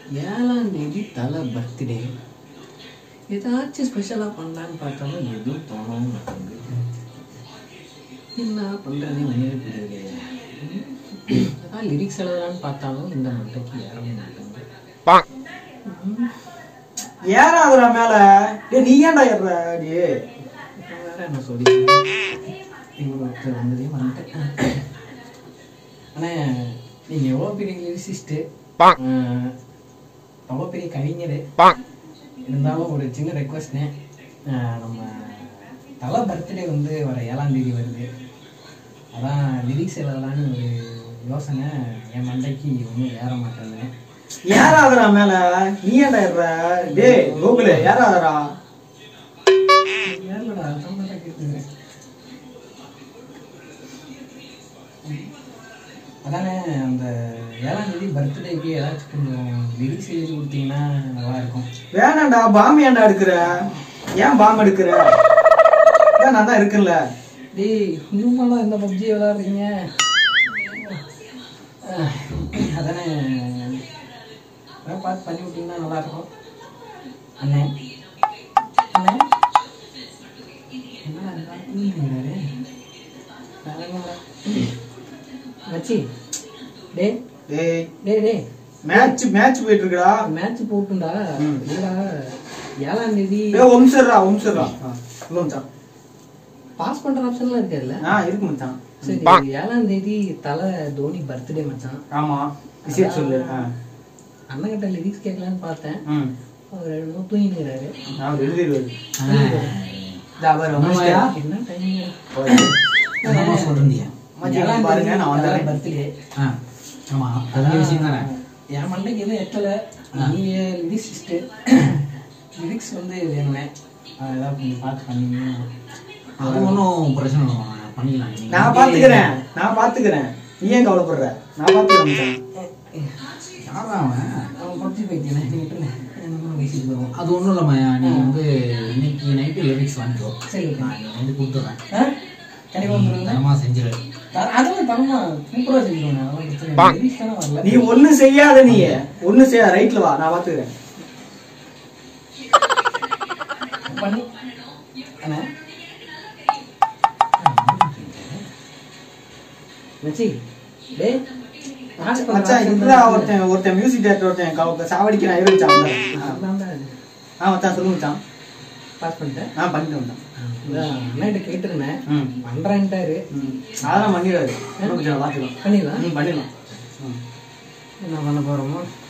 ஏழாம் தேதி தலை பர்த்டே ஏதாச்சும் ஸ்பெஷலாக பண்ணலான்னு பார்த்தாலும் எதுவும் தோணவும் மாட்டேங்குது என்ன பண்ணுறதே ஒன்றே புரியலையே ஏதாவது லிரிக்ஸ் எழுதலான்னு பார்த்தாலும் இந்த மண்டைக்கு ஏறவும் மாட்டேங்குது ஏறாதுடா மேல டேய் நீ ஏன்டா ஏறுற டே இப்போ வேற என்ன சொல்லி இவர் ஒருத்தர் வந்ததே வந்துட்டேன் ஆனால் நீங்கள் எவ்வளோ பெரிய லிரிசிஸ்ட்டு அவ்வளோ பெரிய கவிஞர் இருந்தாலும் ஒரு சின்ன ரெக்வஸ்ட்னே நம்ம தலை பர்த்டே வந்து வர ஏழாம் தேதி வருது அதான் லிரிக்ஸ் எழுதலான்னு ஒரு யோசனை என் மண்டைக்கு ஒன்றும் ஏற மாட்டேங்குது ஏறாதுடா மேல நீ ஏன்டா ஏறுற டேய் கோகுலு ஏறாதடா ஏறலடா அதான் தான் கேட்குறேன் அதானே அந்த ஏழாம் தேதி பர்த்டேக்கு ஏதாச்சும் கொஞ்சம் லிரிக்ஸ் எழுதி கொடுத்தீங்கன்னா நல்லா இருக்கும் வேணாம்டா பாம்பு ஏன்டா எடுக்கிற ஏன் பாம்பு எடுக்கிற அதான் நான் தான் இருக்கேன்ல டேய் நியூமாலா இந்த பப்ஜி விளாடுறீங்க அஹ், அதானே அதான் பார்த்து பண்ணி விட்டீங்கன்னா நல்லா இருக்கும் அண்ணே அண்ணே என்னடா இதெல்லாம் தூங்கிக்கிறாரு? வேற ஒண்ணும் இல்ல. மச்சி டே டேய் டே டே மேட்ச் மேட்ச் போயிட்டு இருக்குடா மேட்ச் போட்டுண்டா ம். இல்லடா ஏழாம் தேதி டேய் ஒம்சர்ரா ஒம்சர்ரா உள்ள மச்சான் பாஸ் பண்ற ஆப்ஷன்லாம் இருக்காதுல்ல ஆ இருக்கு மச்சான் சரி ஏழாம் தேதி தலை தோனி பர்த்டே மச்சான் ஆமா விஷயம் சொல்லு ஆ. அண்ணன் கிட்ட லிரிக்ஸ் கேட்கலான்னு பார்த்தேன் ம் அவர் என்னமோ தூங்கினுக்கிறாரு நான் எழுதிடுவது இதா பாரு வந்துட்டியா? என்ன டைமிங் என்னமா சொல்றீங்க மச்சான் பாருங்க நான் வந்துடுறேன் பர்த்டே ஆ ஆமா அது விஷயம் தானே என் மண்டைக்கு எதுவும் எத்தல நீங்க லிரிக்ஸிஸ்ட்டு லிரிக்ஸ் வந்து வேணுமே அது ஏதாவது கொஞ்சம் பார்த்து பண்ணீங்க அது ஒன்றும் பிரச்சனை இல்லை பண்ணிக்கலாம் நீங்க நான் பாத்துக்கிறேன் நான் பாத்துக்கிறேன் நீ ஏன் கவலைப்படுற நான் பாத்துக்கிறேன் மச்சான் யாரா அவன் அவன் பப்ஜி பைத்தியம் நீங்க விட்டுருங்க நம்ம பேசிட்டு போவோம் அது ஒன்றும் இல்லைம்மா நீ வந்து இன்னைக்கு நைட்டு லிரிக்ஸ் வாங்கிக்கோ சரி ஓகே நான் வந்து கொடுத்துட்றேன் கண்டிப்பாக வந்துருங்க தரமாக செஞ்சிரு அதெல்லாம் தரமா சூப்பராக செஞ்சுருவாங்க அதெல்லாம் பிரச்சனை இல்லை லிரிக்ஸ் தானே வரல நீ ஒண்ணு செய்யாத நீ ஒண்ணு செய்யாத ரைட்ல வா நான் பாத்துக்கிறேன் பண்ணி அண்ணா மச்சி டேய் பாஸ் பண்ற மச்சான் option இதுல தான் ஒருத்தன் ஒருத்தன் மியூசிக் டேரக்டர் ஒருத்தன் கவ- சாவடிக்கிறான் இருந்துச்சான் அதான்டா இது. ஆ மச்சான் சொல்லு மச்சான் பாஸ் பண்ணிட்டேன் நான் பண்ணிட்டு வந்தேன் அதான் அண்ணாகிட்ட கேட்டிருந்தேன் ம் பண்றேன்ட்டாரு ம் அதெல்லாம் பண்ணிடுவாரு ஒண்ணும் பிரச்சனை இல்லை, பாத்துக்கலாம் பண்ணிடலாம் ம் பண்ணிடலாம் ம் என்ன பண்ண போறோமோ